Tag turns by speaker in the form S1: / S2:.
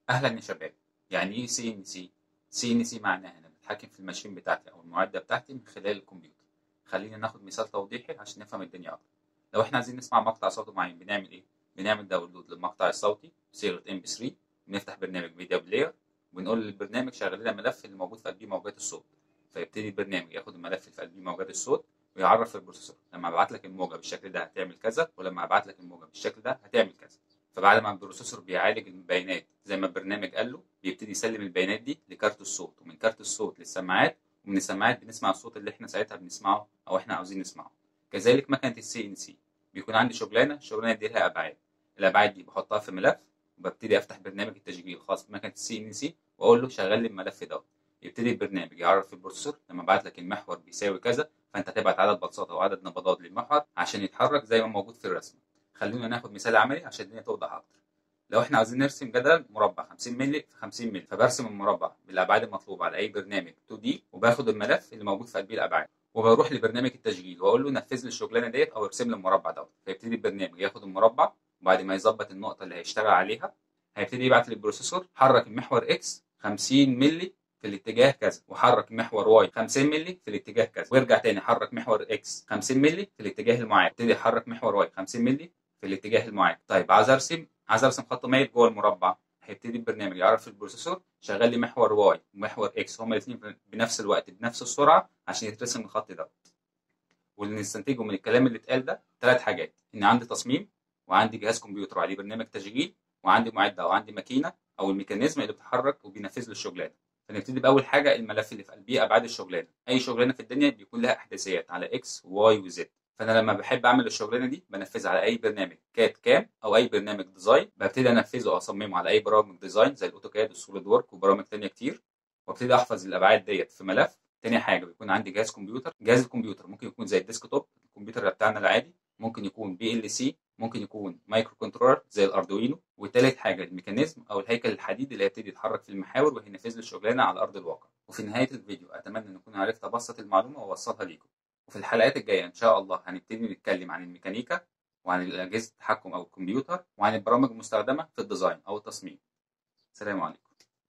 S1: اهلا يا شباب يعني ايه سي ان سي سي ان سي معناها انا بتحكم في الماشين بتاعتي او المعده بتاعتي من خلال الكمبيوتر خلينا ناخد مثال توضيحي عشان نفهم الدنيا اكتر لو احنا عايزين نسمع مقطع صوتي معين بنعمل ايه بنعمل داونلود للمقطع الصوتي بصيغه ام بي 3 بنفتح برنامج ميديا بلاير وبنقول للبرنامج شغل لنا الملف اللي موجود في قلبيه موجات الصوت فيبتدي البرنامج ياخد الملف اللي في قلبيه موجات الصوت ويعرف البروسيسور لما ابعت لك الموجه بالشكل ده هتعمل كذا ولما ابعت لك الموجه بالشكل ده هتعمل كذا فبعد ما البروسيسور بيعالج البيانات زي ما البرنامج قال له بيبتدي يسلم البيانات دي لكارت الصوت ومن كارت الصوت للسماعات ومن السماعات بنسمع الصوت اللي احنا ساعتها بنسمعه او احنا عاوزين نسمعه كذلك مكنه السي ان سي بيكون عندي شغلانه الشغلانه دي لها ابعاد الابعاد دي بحطها في ملف وببتدي افتح برنامج التشغيل الخاص بمكنه السي ان سي واقول له شغل لي الملف ده يبتدي البرنامج يعرف البروسيسور لما ابعت لك المحور بيساوي كذا فانت تبعت عدد بلصات او عدد نبضات للمحور عشان يتحرك زي ما موجود في الرسمه خلونا ناخد مثال عملي عشان الدنيا توضح اكتر لو احنا عاوزين نرسم جدول مربع 50 مللي في 50 مللي فبرسم المربع بالابعاد المطلوبه على اي برنامج 2 دي وباخد الملف اللي موجود في قلبيه الابعاد وبروح لبرنامج التشغيل واقول له نفذ لي الشغلانه ديت او ارسم لي المربع دوت فيبتدي البرنامج ياخد المربع وبعد ما يظبط النقطه اللي هيشتغل عليها هيبتدي يبعت للبروسيسور حرك المحور اكس 50 مللي في الاتجاه كذا وحرك محور واي 50 مللي في الاتجاه كذا ويرجع تاني حرك محور اكس 50 مللي في الاتجاه المعاكس يبتدي يحرك محور واي 50 مللي في الاتجاه المعاكس طيب عايز ارسم عايز ارسم خط مايل جوه المربع هيبتدي البرنامج يعرف البروسيسور شغال لي محور واي ومحور اكس هما الاثنين بنفس الوقت بنفس السرعه عشان يترسم الخط ده واللي نستنتجه من الكلام اللي اتقال ده ثلاث حاجات ان عندي تصميم وعندي جهاز كمبيوتر وعليه برنامج تشغيل وعندي معده او عندي ماكينه او الميكانيزم اللي بتتحرك وبينفذ لي الشغلانه فنبتدي باول حاجه الملف اللي في قلبيه ابعاد الشغلانه اي شغلانه في الدنيا بيكون لها احداثيات على اكس وواي وزد فانا لما بحب اعمل الشغلانه دي بنفذها على اي برنامج كات كام او اي برنامج ديزاين ببتدي انفذه او اصممه على اي برامج ديزاين زي الاوتوكاد والسوليد وورك وبرامج تانية كتير وابتدي احفظ الابعاد ديت في ملف تاني حاجه بيكون عندي جهاز كمبيوتر جهاز الكمبيوتر ممكن يكون زي الديسك توب الكمبيوتر بتاعنا العادي ممكن يكون بي ال سي ممكن يكون مايكرو كنترولر زي الاردوينو وتالت حاجه الميكانيزم او الهيكل الحديدي اللي هيبتدي يتحرك في المحاور وهينفذ لي الشغلانه على ارض الواقع وفي نهايه الفيديو اتمنى ان اكون عرفت ابسط المعلومه واوصلها ليكم وفي الحلقات الجايه ان شاء الله هنبتدي نتكلم عن الميكانيكا وعن اجهزه التحكم او الكمبيوتر وعن البرامج المستخدمه في الديزاين او التصميم سلام عليكم